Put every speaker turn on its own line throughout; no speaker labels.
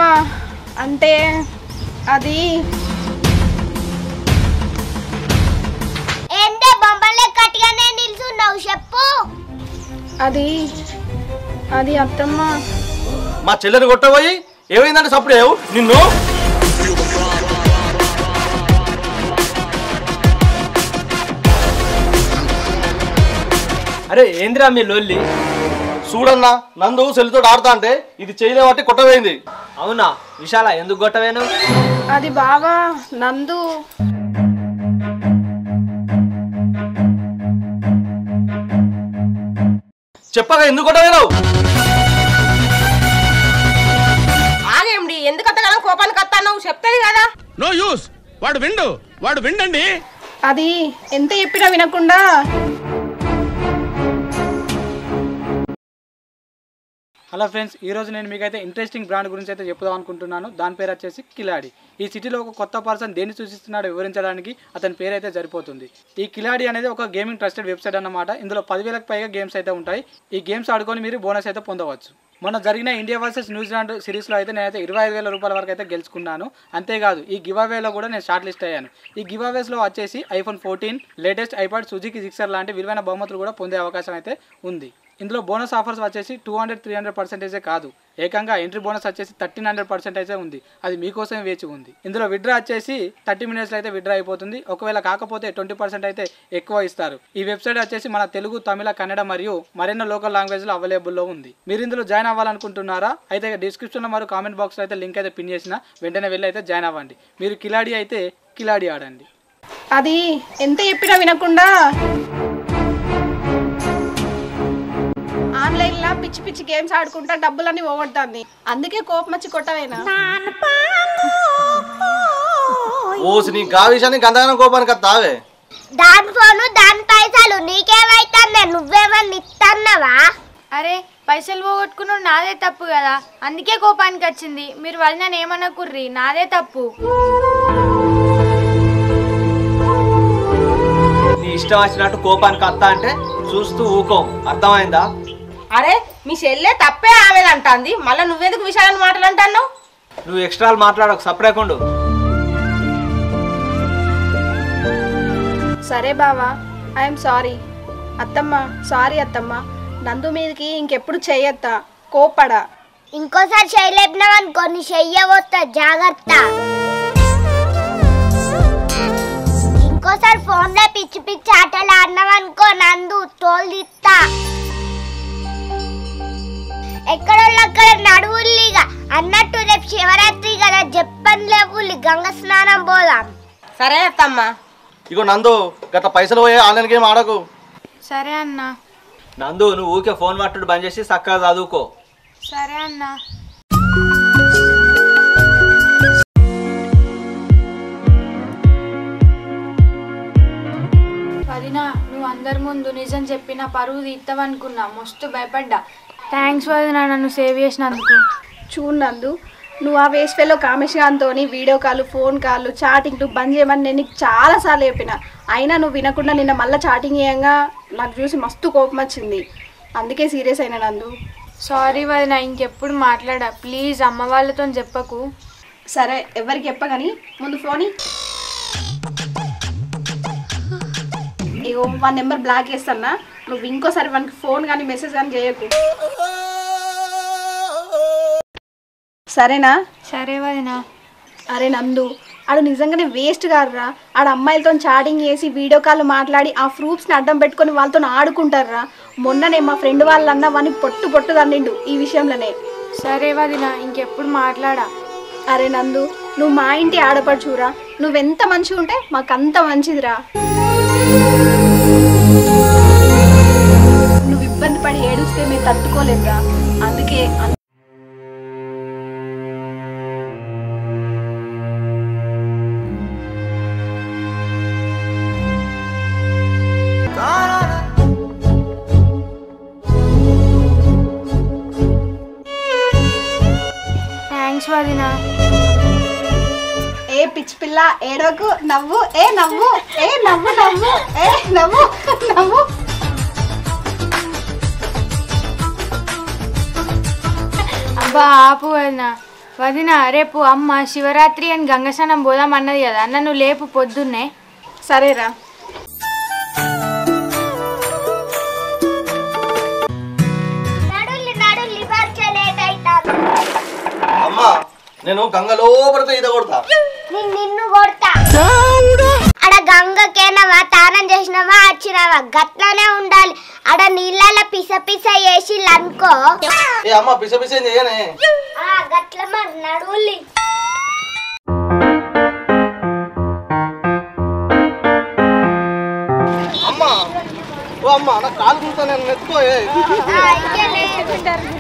అంటే అది
ఏంటే బొమ్మలే కట్టిగానే నిల్చున్నావు చెప్పు
అది అది అత్తమ్మ
మా చెల్లెని కొట్టబోయి ఏమైందంటే సప్పుడు ఏవు నిన్ను
అరే ఏందిరా మీ లొల్లి
చూడన్నా నందు సెల్లితో ఆడుతా అంటే ఇది చేయలే బట్టి కొట్టబోయింది
అవునా విశాల ఎందుకు కొట్టవేను
అది బావా నందు
చెప్పగా ఎందుకు కొట్టబోయినావు
ఆగేమిడి ఎందుకు అంతగానో కోపానికి వస్తాను చెప్తుంది కదా
నో యూస్ వాడు విండు వాడు విండండి
అది ఎంత చెప్పినా వినకుండా
హలో ఫ్రెండ్స్ ఈ రోజు నేను మీకైతే ఇంట్రెస్టింగ్ బ్రాండ్ గురించి అయితే చెప్పుదాం అనుకుంటున్నాను దాని పేరు వచ్చేసి కిలాడి ఈ సిటీలో ఒక కొత్త పర్సన్ దేన్ని సూచిస్తున్నాడో వివరించడానికి అతని పేరు అయితే సరిపోతుంది ఈ కిలాడి అనేది ఒక గేమింగ్ ట్రస్టెడ్ వెబ్సైట్ అన్నమాట ఇందులో పదివేలకు పైగా గేమ్స్ అయితే ఉంటాయి ఈ గేమ్స్ ఆడుకొని మీరు బోనస్ అయితే పొందవచ్చు మొన్న జరిగిన ఇండియా వర్సెస్ న్యూజిలాండ్ సిరీస్లో అయితే నేనైతే ఇరవై ఐదు వేల రూపాయల వరకు అయితే గెలుచుకున్నాను అంతేకాదు ఈ గివ్ అవేలో కూడా నేను షార్ట్ లిస్ట్ అయ్యాను ఈ గివ్ అవేస్లో వచ్చేసి iPhone fourteen latest iPod Suzuki Gixxer లాంటి విలువైన బహుమతులు కూడా పొందే అవకాశం అయితే ఉంది ఇందులో బోనస్ ఆఫర్స్ వచ్చేసి టూ హండ్రెడ్ త్రీ హండ్రెడ్ పర్సెంటేజే కాదు ఏకంగా ఎంట్రీ బోనస్ వచ్చేసి థర్టీన్ హండ్రెడ్ పర్సెంటేజే ఉంది అది మీకోసమే వేచి ఉంది ఇందులో విడ్రా వచ్చేసి థర్టీ మినిట్స్లో అయితే విడ్రా అయిపోతుంది ఒకవేళ కాకపోతే ట్వంటీ పర్సెంట్ అయితే ఎక్కువ ఇస్తారు ఈ వెబ్సైట్ వచ్చేసి మన తెలుగు తమిళ కన్నడ మరియు మరెన్నో లోకల్ లాంగ్వేజ్లో అవైలబుల్లో ఉంది మీరు ఇందులో జాయిన్ అవ్వాలనుకుంటున్నారా అయితే డిస్క్రిప్షన్లో మరియు కామెంట్ బాక్స్లో అయితే లింక్ అయితే పిన్ చేసిన వెంటనే వెళ్ళి అయితే జాయిన్ అవ్వండి మీరు కిలాడి అయితే కిలాడి ఆడండి
అది ఎంత చెప్పినా వినకుండా ఆన్లైన్ లా పిచ్చి పిచ్చి గేమ్స్ ఆడుకుంటా డబ్బులన్నీ పోగొడుతుంది అందుకే కోపం వచ్చి కొట్టవేనా
ఓసి నీ గా విషయాన్ని గందగానం కోపానికి తావే
దాని ఫోను దాని పైసలు నీకేమైతే నువ్వేమన్నా ఇత్తన్నావా
అరే పైసలు పోగొట్టుకున్నాడు నాదే తప్పు కదా అందుకే కోపానికి వచ్చింది మీరు వదిన ఏమనకుర్రి నాదే తప్పు
నీ ఇష్టం వచ్చినట్టు కోపానికి వస్తా అంటే చూస్తూ ఊకోం అర్థమైందా
అరే మీ చెల్లె తప్పే ఆమెదంటాంది మళ్ళీ నువ్వెందుకు విషయాలను మాటలు అంటున్నావు
నువ్వు ఎక్స్ట్రాలు మాట్లాడకు సపరేకుండు
సరే బావా ఐఎమ్ సారీ అత్తమ్మ సారీ అత్తమ్మ నందు మీదకి ఇంకెప్పుడు చెయ్యొత్తా కోపడా
ఇంకోసారి చేయలేపినావనుకో నీ చెయ్యవస్తా జాగ్రత్త ఇంకోసారి ఫోన్లో పిచ్చి పిచ్చి ఆటలు ఆడినావనుకో నందు తోలు తీస్తా ఎక్కడోళ్ళక్కడ నడువుల్లిగా అన్నట్టు రేపు శివరాత్రి కదా చెప్పని లేవు గంగ స్నానం పోదాం
సరే అత్తమ్మా
ఇగో నందు గత పైసలు పోయే ఆన్లైన్ గేమ్ ఆడకు
సరే అన్నా
నందు నువ్వు ఊకే ఫోన్ మాట్లాడు బంద్ చేసి చక్కగా చదువుకో
సరే అన్నా వదినా నువ్వు అందరి ముందు నిజం చెప్పిన పరువు తీస్తావనుకున్నా మస్తు భయపడ్డా థ్యాంక్స్ వదినా నన్ను సేవ్ చేసినందుకు
చూడు నందు నువ్వు ఆ వేస్ట్ ఫెలో కామేష్ గారితో video call phone call chatting బంద్ చేయమని నేను నీకు చాలాసార్లు చెప్పిన అయినా నువ్వు వినకుండా నిన్న మళ్ళీ చాటింగ్ చేయంగా నాకు చూసి మస్తు కోపం వచ్చింది అందుకే సీరియస్ అయినా నందు
సారీ వదినా ఇంకెప్పుడు మాట్లాడా ప్లీజ్ అమ్మ వాళ్ళతో చెప్పకు
సరే ఎవరికి చెప్పగాని ముందు ఫోన్ ఇ. ఇగో వన్ నెంబర్ బ్లాక్ చేస్తానా నువ్వు ఇంకోసారి వానికి ఫోన్ కానీ మెసేజ్ కానీ చేయకు సరేనా
సరే వదినా
అరే నందు ఆడు నిజంగానే వేస్ట్ కాదురా ఆడ అమ్మాయిలతో చాటింగ్ చేసి వీడియో కాల్ మాట్లాడి ఆ ప్రూఫ్స్ని అడ్డం పెట్టుకొని వాళ్ళతో ఆడుకుంటారా మొన్ననే మా ఫ్రెండ్ వాళ్ళన్న వాడిని పొట్టు పొట్టు తండిండు ఈ విషయంలోనే
సరే వదినా ఇంకెప్పుడు మాట్లాడా
అరే నందు నువ్వు మా ఇంటి ఆడపడుచురా నువ్వెంత మంచిగా ఉంటే మాకంత మంచిదిరా నువ్వు ఇబ్బంది పడి ఏడుస్తే మేము తట్టుకోలేదురా అందుకే అన్-
థ్యాంక్స్ వదినా
ఏ పిచ్చి పిల్ల ఏడోకు నవ్వు ఏ నవ్వు ఏ నవ్వు నవ్వు ఏ నవ్వు నవ్వు
అబ్బా ఆపు వదినా వదిన రేపు అమ్మ శివరాత్రి అని గంగస్నానం పోదాం అన్నది కదా అన్న నువ్వు లేపు పొద్దున్నే
సరేరా
నడుల్లి నడుల్లి వర్ష లేట్ అవుతాను
అమ్మా నేను గంగ లోపలితో ఈత కొడతా
నేను నిన్ను కొడతా అడ గంగకేనవా తానం చేసినవా వచ్చినవా గట్లనే ఉండాలి అడ నీళ్ళలో పిస పిస వేసి అనుకో
ఏ అమ్మ పిస పిస ఏం చేయనే
ఆ గట్ల మరి నడువులి
అమ్మ ఓ అమ్మ నా కాలు కూర్చో నేను నెత్తుకోయే
ఆ, ఇంకా లేదు.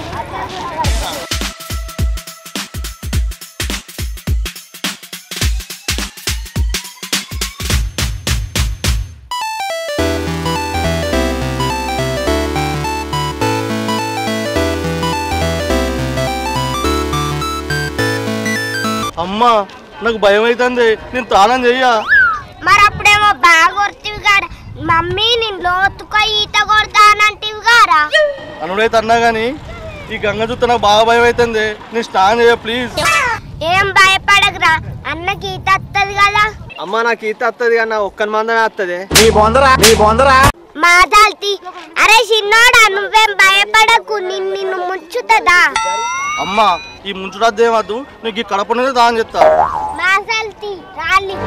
అమ్మ నాకు భయం అవుతుంది నేను తాళం చెయ్యా
మరి అప్పుడేమో బాగా కొడుతుంది కాడా మమ్మీ నేను లోతుకో ఈత కొడతానంటివి గారా
అనుడైతే అన్నా కానీ ఈ గంగ చూస్తే నాకు బాగా భయం అవుతుంది నేను స్నానం చేయ ప్లీజ్
ఏం భయపడకురా అన్నకి ఈత వస్తుంది కదా
అమ్మ నాకు ఈత వస్తుంది కన్నా ఒక్కని మందమే వస్తుంది
మాదాల్తి అరే చిన్నోడా నువ్వేం భయపడకు నిన్ను నిన్ను ముంచుతుందా
అమ్మ ఈ ముంచుడద్దేమద్దు నీకు ఈ కడప అనేది దాని చెప్తా
మాసాల్తి రాలి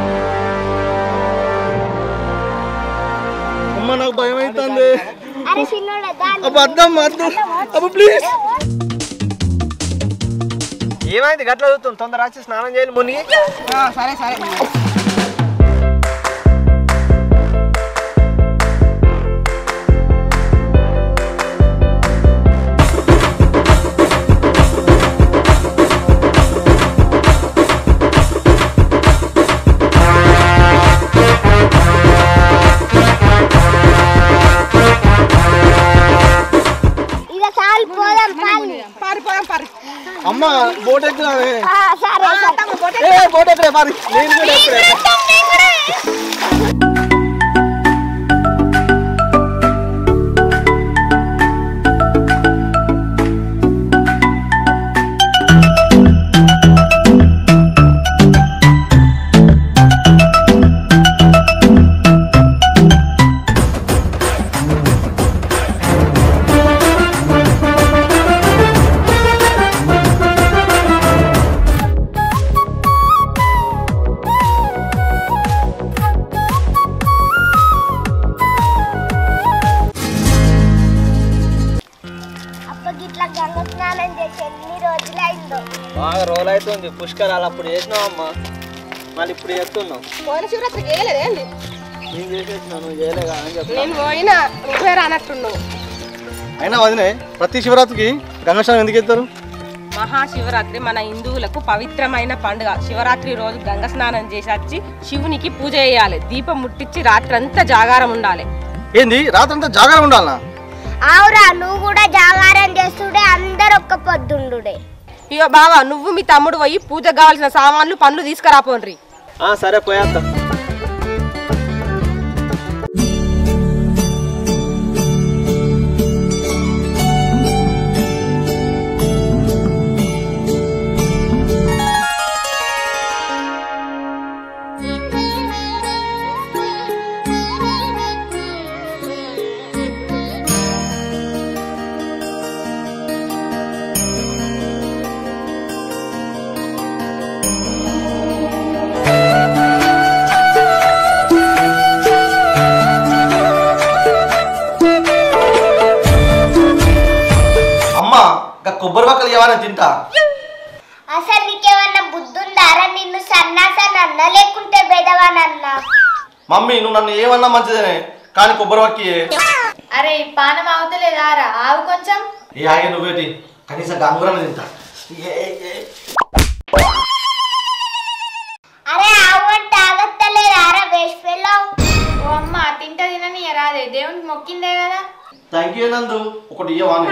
అమ్మ నాకు భయం అవుతుంది
అరే చిన్నోడా దాని
అబ్బా అద్దం అద్దం అబ్బా ప్లీజ్
ఏమైంది గట్ల చూస్తుంది తొందర వచ్చి స్నానం చేయాలి మునిగి
సరే సరే
ఇక చాలు పోదాం పాలి
పారిపోయాం పారి
అమ్మ బోట్ ఎక్కుదామే
ఆ, సరే సరే
ఏ బోట్ ఎక్కడే మరి నేను కూడా ఎక్కడే
అప్పకి ఇట్లా గంగ స్నానం చేసి ఎన్ని రోజులైందో
బాగా రోల్ అవుతుంది పుష్కరాలు అప్పుడు చేసినావు అమ్మ మళ్ళీ ఇప్పుడు చేస్తున్నావు
పోయిన శివరాత్రికి వేయలేదేంది
నేను చేసేసినావు నువ్వు చేయలేగా అని చెప్పి
నేను పోయినా నువ్వే రానట్టున్నావు
అయినా వదినే ప్రతి శివరాత్రికి గంగస్నానం ఎందుకు వెళ్తారు
మహాశివరాత్రి మన హిందువులకు పవిత్రమైన పండుగ శివరాత్రి రోజు గంగ స్నానం చేసి వచ్చి శివునికి పూజ చేయాలి దీపం ముట్టించి రాత్రంతా జాగారం ఉండాలి
ఏంది రాత్రంతా జాగ్రత్త ఉండాలనా
అవురా నువ్వు కూడా జాగారం చేస్తుండే అందరు ఒక్క పొద్దుండుడే
ఇగో బావా నువ్వు మీ తమ్ముడు పోయి పూజ కావాల్సిన సామాన్లు పనులు తీసుకురాపోండ్రి
ఆ, సరే పోయేస్తా
అమ్మ ఇంకా కొబ్బరి పక్కలు ఏమైనా తింటా
అసలు నీకేమన్నా బుద్ధుందారా నిన్ను సన్నాసనన్నా లేకుంటే బెదవానన్నా
మమ్మీ నువ్వు నన్ను ఏమన్నా మంచిదేనే కానీ కొబ్బరి పక్కి
అరే ఈ పానం అవతలేదా రా ఆవు కొంచెం
ఏ ఆగే నువ్వేటి కనీసం గంగురని తింటా ఏ, ఏ.
అరే అవ్వంటే ఆగత్తలేదారా వేస్ట్ ఫెలో
ఓ అమ్మ తింట తినని రాదే దేవునికి మొక్కిందే కదా
థ్యాంక్ యూ నందు ఒకటి ఇయ్యవాని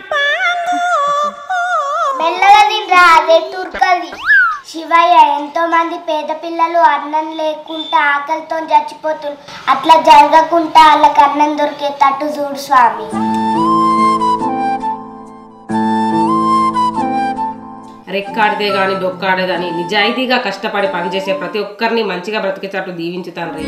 మెల్లగా తినరా అదే తుర్కది శివయ్య ఎంతో మంది పేద పిల్లలు అన్నం లేకుండా ఆకలితో చచ్చిపోతున్నారు అట్లా జరగకుండా వాళ్ళకి అన్నం దొరికేటట్టు చూడు స్వామి
రెక్కాడితే గాని డొక్కాడదని నిజాయితీగా కష్టపడి పనిచేసే ప్రతి ఒక్కరిని మంచిగా బ్రతికేటట్టు దీవించు తండ్రి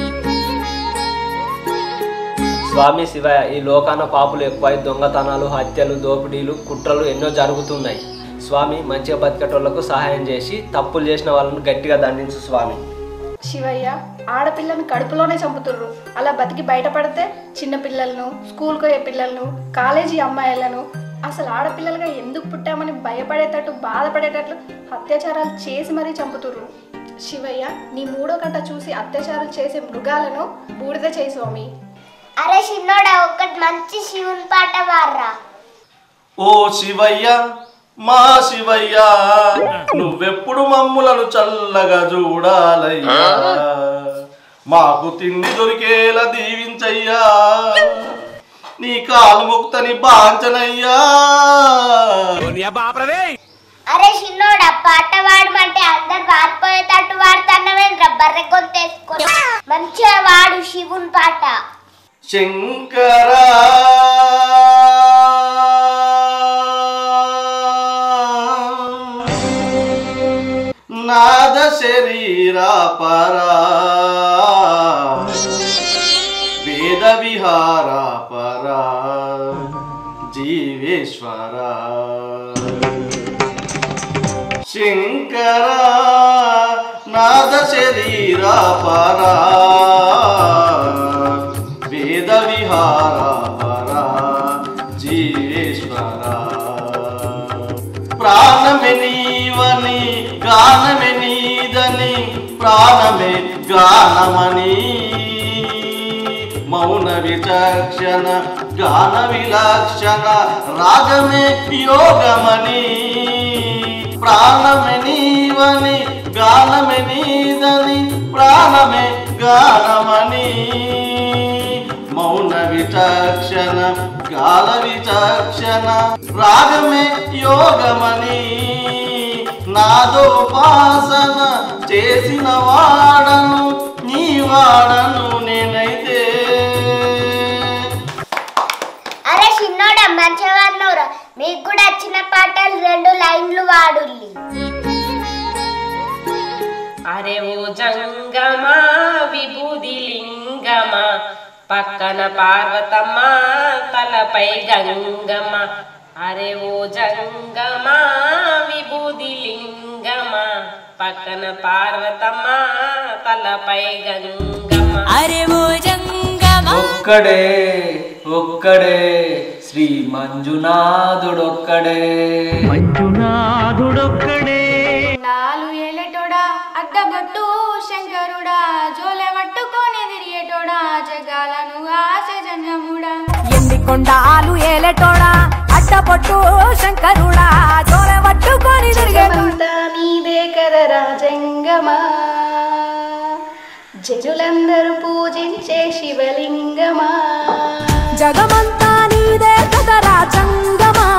స్వామి శివయ్య ఈ లోకాన పాపులు ఎక్కువై దొంగతనాలు హత్యలు దోపిడీలు కుట్రలు ఎన్నో జరుగుతున్నాయి స్వామి మంచిగా బతికేటోళ్లకు సహాయం చేసి తప్పులు చేసిన వాళ్ళను గట్టిగా దండించు స్వామి
శివయ్య ఆడపిల్లని కడుపులోనే చంపుతుర్రు అలా బతికి బయటపడితే చిన్న పిల్లలను స్కూల్కి పోయే పిల్లలను కాలేజీ అమ్మాయిలను అసలు ఆడపిల్లలుగా ఎందుకు పుట్టామని భయపడేటట్టు బాధపడేటట్లు అత్యాచారాలు చేసి మరీ చంపుతుర్రు శివయ్య నీ మూడో గంట చూసి అత్యాచారాలు చేసే మృగాలను బూడిద చేయి స్వామి
అరే చిన్నోడా ఒకటి మంచి శివుని పాట వాడరా
ఓ శివయ్య మా శివయ్య నువ్వెప్పుడు మమ్ములను చల్లగా చూడాలయ్యా మాకు తిండి దొరికేలా దీవించయ్యా నీ కాలు ముక్తని బాంచనయ్యా
అరే చిన్నోడా పాట వాడమంటే అందరు వాడిపోయేటట్టు వాడుతున్నవేంద్ర బర్రె గొంతేసుకొని మంచిగా వాడు శివుని పాట
శంకరా నాద శరీరా పరా వేద విహార పరా జీవేశ్వర శంకర నాద శరీర పరా వేద విహార పరా జీవేశ్వర ప్రాణమే నీవని గానమే నీదని ప్రాణమే గానమని మౌన విచక్షణ గాన విలక్షణ రాగమే యోగమని ప్రాణమే నీవని గానమే నీదని ప్రాణమే గానమని మౌన విచక్షణ గాల విచక్షణ రాగమే యోగమని నాదోపాసన చేసిన వాడను నీ వాడను నేనైతే
అరే చిన్నోడా మంచిగా వాడినవురా మీకు కూడా వచ్చిన పాటలు రెండు లైన్లు వాడుల్లి
అరే ఓ జంగమా విభూది లింగమా పక్కన పార్వతమ్మ తలపై గంగమ్మ అరే ఓ జంగమా విభూది లింగమా పక్కన పార్వతమ్మ తలపై గంగమ్మ
అరే ఓ జంగమా
ఒక్కడే ఒక్కడే శ్రీ మంజునాథుడొక్కడే మంజునాథుడొక్కడే
నాలు ఏలేటోడా అడ్డబొట్టు శంకరుడా జోలె పట్టుకొని తిరిగేటోడా జగాలను ఆశ జన్యముడా
ఎన్ని కొండాలు ఏలేటోడా అడ్డపొట్టు శంకరుడా జోల పట్టుకొని తిరిగేటోడా
జగమంతా నీదే కద రాజంగమా జనులందరూ పూజించే శివలింగమా
జగమంతా నీదే కదరా జంగమా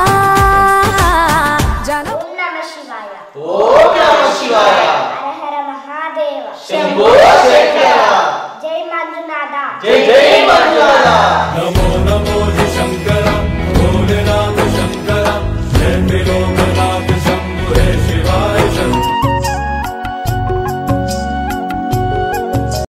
జన
ఓం నమ శివాయ
ఓం నమ శివాయ
హర హర మహాదేవ
శంభో